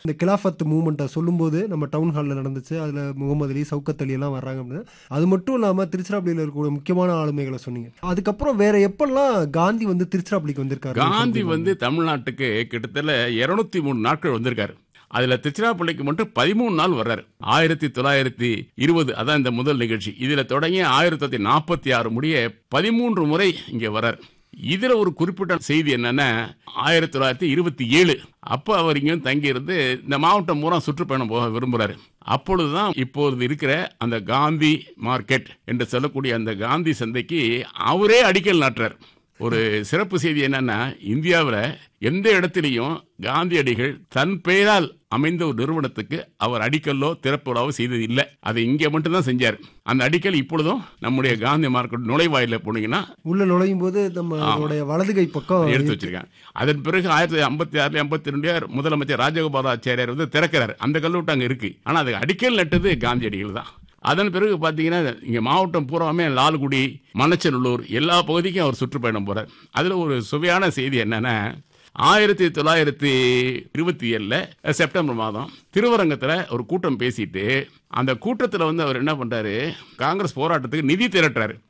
இந்த கிலாஃபத் மூமெண்ட்டை சொல்லும்போது நம்ம டவுன் ஹாலில் நடந்துச்சு அதில் முகமது அலி சவுக்கத் அலி எல்லாம் வர்றாங்க அப்படின்னு அது மட்டும் இல்லாமல் திருச்சிராப்பள்ளியில் இருக்கக்கூடிய முக்கியமான ஆளுமைகளை சொன்னீங்க அதுக்கப்புறம் வேற எப்பெல்லாம் காந்தி வந்து திருச்சிராப்பள்ளிக்கு வந்திருக்காரு காந்தி வந்து தமிழ்நாட்டுக்கு கிட்டத்தட்ட இருநூத்தி மூணு நாட்கள் வந்திருக்காரு அதுல திருச்சிராப்பள்ளிக்கு மட்டும் பதிமூணு நாள் வர்றாரு ஆயிரத்தி தொள்ளாயிரத்தி இருபது அதான் இந்த முதல் நிகழ்ச்சி இதுல தொடங்கி ஆயிரத்தி தொள்ளாயிரத்தி நாற்பத்தி ஆறு முடிய பதிமூன்று முறை இங்க வர்றார் இதுல ஒரு குறிப்பிட்ட செய்தி என்னன்னா ஆயிரத்தி தொள்ளாயிரத்தி இருபத்தி ஏழு அப்போ அவர் இங்கே தங்கி இருந்து இந்த மாவட்டம் பூரா சுற்றுப்பயணம் போக விரும்புறாரு அப்பொழுதுதான் இப்போது இருக்கிற அந்த காந்தி மார்க்கெட் என்று சொல்லக்கூடிய அந்த காந்தி சந்தைக்கு அவரே அடிக்கல் நாட்டுறார் ஒரு சிறப்பு செய்தி என்னன்னா இந்தியாவில் எந்த இடத்திலையும் காந்தியடிகள் தன் பெயரால் அமைந்த ஒரு நிறுவனத்துக்கு அவர் அடிக்கல்லோ திறப்புலாவோ செய்தது இல்லை அதை இங்கே மட்டும்தான் செஞ்சார் அந்த அடிக்கல் இப்பொழுதும் நம்முடைய காந்தி மார்க்கெட் நுழைவாயில போனீங்கன்னா உள்ள நுழையும் போது நம்மளுடைய வலது கை பக்கம் எடுத்து வச்சிருக்காங்க அதன் பிறகு ஆயிரத்தி ஐம்பத்தி ஆறுல ஐம்பத்தி ரெண்டு முதலமைச்சர் ராஜகோபாலாச்சாரியார் வந்து திறக்கிறார் அந்த கல்லூட்டு அங்கே இருக்கு ஆனால் அது அடிக்கல் நட்டது காந்தியடிகள் தான் அதன் பிறகு பார்த்தீங்கன்னா இங்கே மாவட்டம் பூராவுமே லால்குடி மணச்சநல்லூர் எல்லா பகுதிக்கும் அவர் சுற்றுப்பயணம் போறார் அதில் ஒரு சுவையான செய்தி என்னன்னா ஆயிரத்தி தொள்ளாயிரத்தி இருபத்தி ஏழில் செப்டம்பர் மாதம் திருவரங்கத்தில் ஒரு கூட்டம் பேசிட்டு அந்த கூட்டத்தில் வந்து அவர் என்ன பண்றாரு காங்கிரஸ் போராட்டத்துக்கு நிதி திரட்டுறாரு